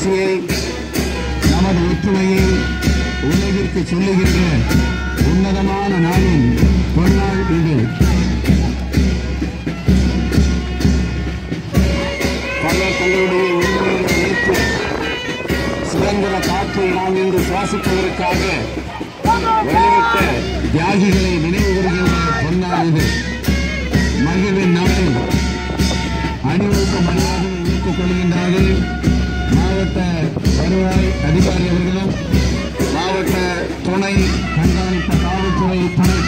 மகிழ்ச்சியை நமது ஒற்றுமையை உலகிற்கு சொல்லுகின்ற உன்னதமான நாளின் பொன்னாள் இது பலர் தங்களுடைய உண்மையை ஏற்று சுதந்திர காற்றை நாம் இன்று சுவாசிப்பதற்காக வெளியிட்ட தியாகிகளை நினைவு கூறுகின்ற பொன்னாள் இது மகிழ்வின் நாளில் அணிவகுப்பு மரியாதையை ஏற்றுக் கொள்கின்றார்கள் மாவட்ட வருவாய் அதிகாரி அவர்களும் மாவட்ட துணை கண்காணிப்பு காவல்துறை துணை